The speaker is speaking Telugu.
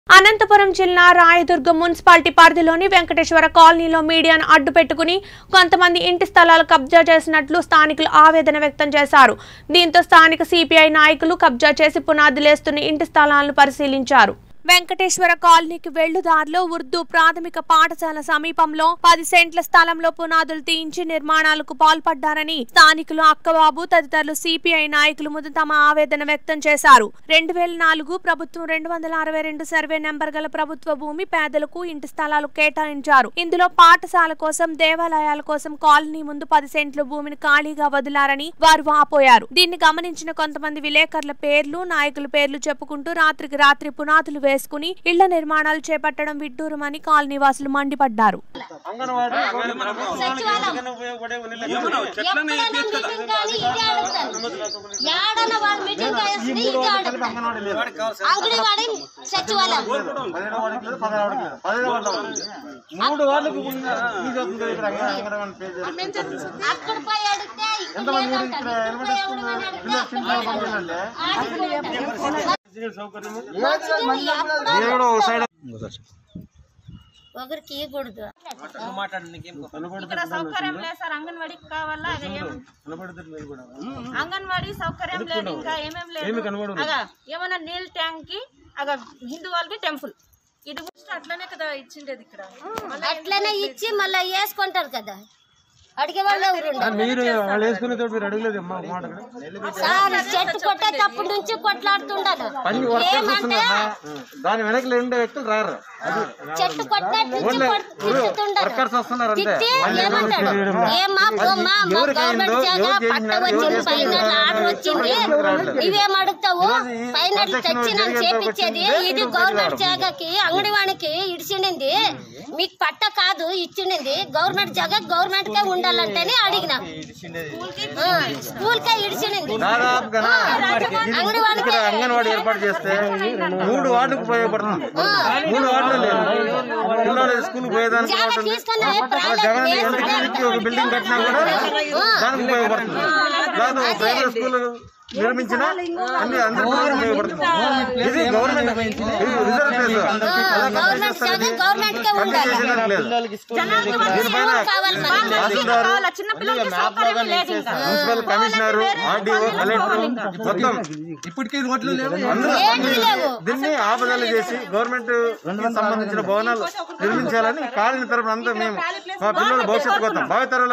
అనంతపురం జిల్లా రాయదుర్గం మున్సిపాలిటీ పరిధిలోని వెంకటేశ్వర కాలనీలో మీడియాను అడ్డు పెట్టుకుని కొంతమంది ఇంటి స్థలాలు కబ్జా చేసినట్లు స్థానికులు ఆవేదన వ్యక్తం చేశారు దీంతో స్థానిక సిపిఐ నాయకులు కబ్జా చేసి పునాదులేస్తున్న ఇంటి స్థలాలను పరిశీలించారు వెంకటేశ్వర కాలనీకి వెళ్లుదారిలో ఉర్దూ ప్రాథమిక పాఠశాల సమీపంలో పది సెంట్ల స్థలంలో పునాదులు తీయించి నిర్మాణాలకు పాల్పడ్డారని స్థానికులు అక్కబాబు తదితరులు సిపిఐ నాయకులు ముందు తమ ఆవేదన వ్యక్తం చేశారు రెండు వేల నాలుగు ప్రభుత్వం రెండు వందల అరవై రెండు సర్వే నెంబర్ గల ప్రభుత్వ భూమి పేదలకు ఇంటి స్థలాలు కేటాయించారు ఇందులో పాఠశాల కోసం దేవాలయాల కోసం కాలనీ ముందు పది సెంట్ల భూమిని ఖాళీగా వదిలారని వారు వాపోయారు దీన్ని గమనించిన కొంతమంది విలేకరుల పేర్లు నాయకుల పేర్లు చెప్పుకుంటూ రాత్రికి రాత్రి పునాదులు వేసుకుని ఇళ్ల నిర్మాణాలు చేపట్టడం విడ్డూరమని కాలనీ వాసులు మండిపడ్డారు అంగన్వాడీ గవర్నమెంట్ ప్రభుత్వం వాళ్ళకి ఎందుకన్నా ఉపయోగపడే ఉన్నిలే ఎప్పుడైనా మీటింగ్ కానీ ఇదే అడుగుతాను ఏడన వాడు మీటింగ్ వేస్తుంది ఇదే అడుగుతాను అంగన్వాడీ లేదు అంగడివాడి సచివాలయం పదిహేడు వాడికి లేదు పదహారు వాడికి లేదు పదిహేడు వాడిలో ఉంది. మూడు వాళ్ళకి ఫీజు అవుతుంది కదా ఇక్కడ అంగ- అంగన్వాడీ పేరు చేసి. అక్కడ పోయి అడిగితే ఎంత మంది ఊరు ఇక్కడ ఎలిమెంటరీ స్కూల్ పిల్లలు చిన్న పిల్లలు పంపించాలంటే సౌకర్యము ఏడో ఒక సైడ్ ఒకరికి ఇవ్వకూడదు ఇక్కడ సౌకర్యం లేదు సార్ అంగన్వాడికి కావాలా అదే ఏం కనబడుతుంది కూడా అంగన్వాడీ సౌకర్యం లేదు ఇంకా ఏమేం లేదు అగా ఏమన్నా నీళ్ళ ట్యాంక్ కి అగా హిందూ వాళ్ళకి టెంపుల్ ఇది కూడా అట్లనే కదా ఇచ్చిండేది ఇక్కడ అట్లనే ఇచ్చి మళ్ళీ వేసుకుంటారు కదా అడిగే వాళ్ళు ఎవరు ఉండరు. మీరు వాళ్ళు వేసుకునే తోటి మీరు అడగలేదు అమ్మా ఒక మాట సార్ చెట్టు కొట్టేటప్పటి నుంచి కొట్లాడుతుండదు పని వర్కర్స్ ఏమంటే వస్తున్నారా దాని వెనకలు ఉండే వ్యక్తులు రారు అది చెట్టు కొట్టినట్టు నుంచి కొట్- తిట్టుతుండదు వర్కర్స్ వస్తున్నారు అంతే తిట్టి ఏమంటాడు ఏమా పోమ్మా మా గవర్నమెంట్ జాగా పట్ట వచ్చింది పైన ఆర్డర్ వచ్చింది నువ్వేం అడుగుతావు పైన తెచ్చి నన్ను చేపించేది ఇది గవర్నమెంట్ జాగాకి అంగడివానికి ఇడిచిండింది మీకు పట్ట కాదు ఇచ్చిండింది గవర్నమెంట్ జాగా గవర్నమెంట్ కే ఉండాలంటేనే అడిగిన స్కూల్ కే ఇడిచిండింది దాదాపుగా అంగడివాడికి ఇక్కడ అంగన్వాడీ ఏర్పాటు చేస్తే మూడు వార్డుకు ఉపయోగపడుతుంది మూడు వార్డులు లేదు పిల్లలు స్కూల్ పోయేదానికి జాగా బాగుంటుంది తీసుకుని ఆ జగన్ ఎంత కిందకి ఒక బిల్డింగ్ కట్టినా కూడా దానికి ఉపయోగపడుతుంది దాని ప్రైవేట్ స్కూల్ నిర్మించినా అన్ని అందరికీ ఉపయోగపడుతుంది ఇది గవర్నమెంట్ ఇది రిజర్వ్ ప్లేస్ అలా కంప్లీట్ గవర్నమెంట్ చేస్తారు జాగా గవర్నమెంట్ కే ఉండాలి చేసేదానికి లేదు దీనిపైన కావాలి మనకి. తహసీల్దార్ చిన్న పిల్లలకి సౌకర్యం లేదు ఇంకా మున్సిపల్ కమిషనర్ ఆర్డీఓ కలెక్టర్ మొత్తం ఇప్పటికీ రోడ్లు లేవు అందరూ ఏంటి లేవు దీన్ని ఆపదలు చేసి గవర్నమెంట్ సంబంధించిన భవనాలు నిర్మించాలని కాలనీ తరపున అంతా మేము మా పిల్లల భవిష్యత్తు కోసం భావితరాల